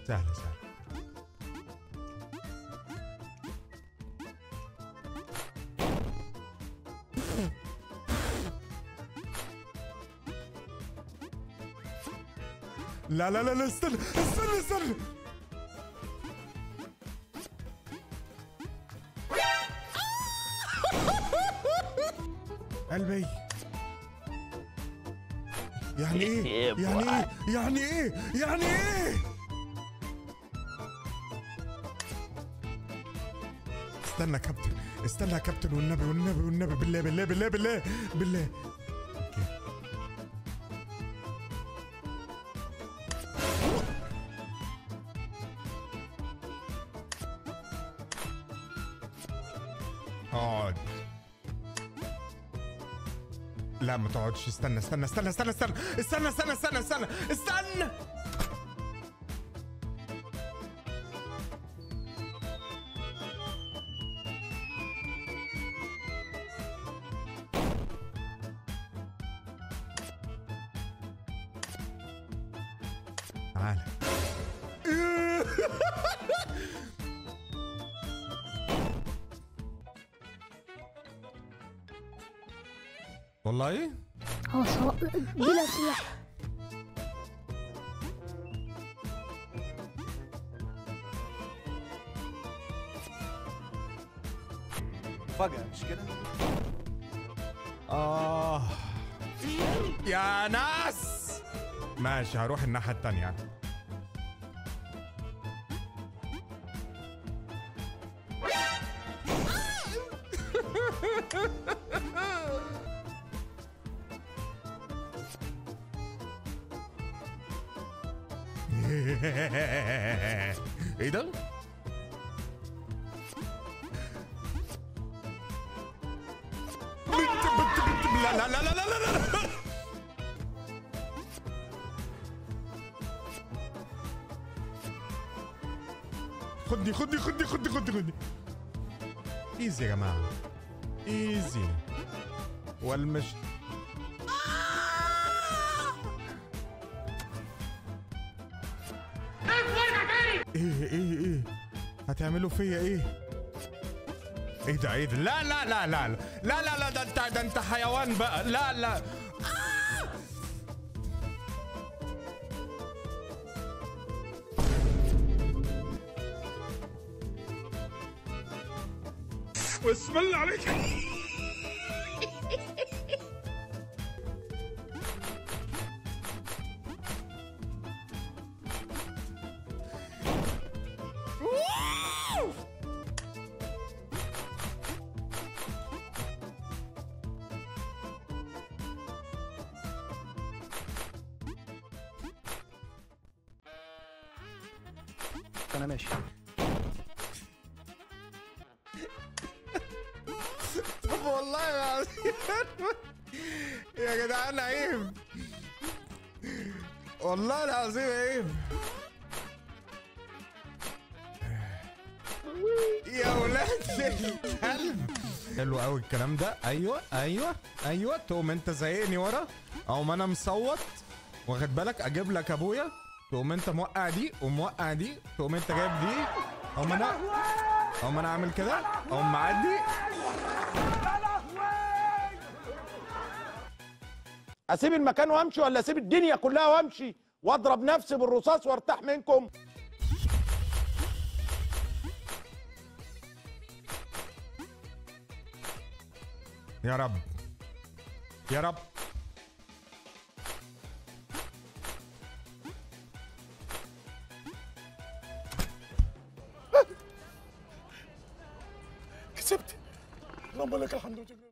سهله سهله لا لا لا لا استنى استنى استنى قلبي يعني ايه يعني ايه يعني ايه يعني ايه استنى يا كابتن استنى يا كابتن والنبي والنبي والنبي بالله بالله بالله بالله بالله اوكي اقعد لا ما تقعدش استنى استنى استنى استنى استنى استنى استنى استنى استنى استنى تعالى والله هو سواء بلا سلاح فجأة مش كده؟ آه يا ناس ماشي هروح الناحية التانية ايه ده؟ بنت بنت بنت لا لا لا لا لا لا لا خدني خدني خدني خدني خدني خدني ايزي يا جماعة ايزي والمش ايه ايه ايه هتعملوا فيا ايه ايه ده ايه ده لا لا لا لا لا لا لا ده انت ده انت حيوان بقى لا لا بسم الله عليك أنا ماشي طب والله العظيم يا جدعان عيب والله العظيم عيب يا ولاد الكلب حلو قوي الكلام ده ايوه ايوه ايوه تقوم انت زايقني ورا او انا مصوت واخد بالك اجيب لك ابويا تقوم انت موقع دي وموقع دي تقوم انت جايب دي اقوم انا اقوم انا اعمل كده اقوم معدي اسيب المكان وامشي ولا اسيب الدنيا كلها وامشي واضرب نفسي بالرصاص وارتاح منكم يا رب يا رب كسبت اللهم لك الحمد والشكر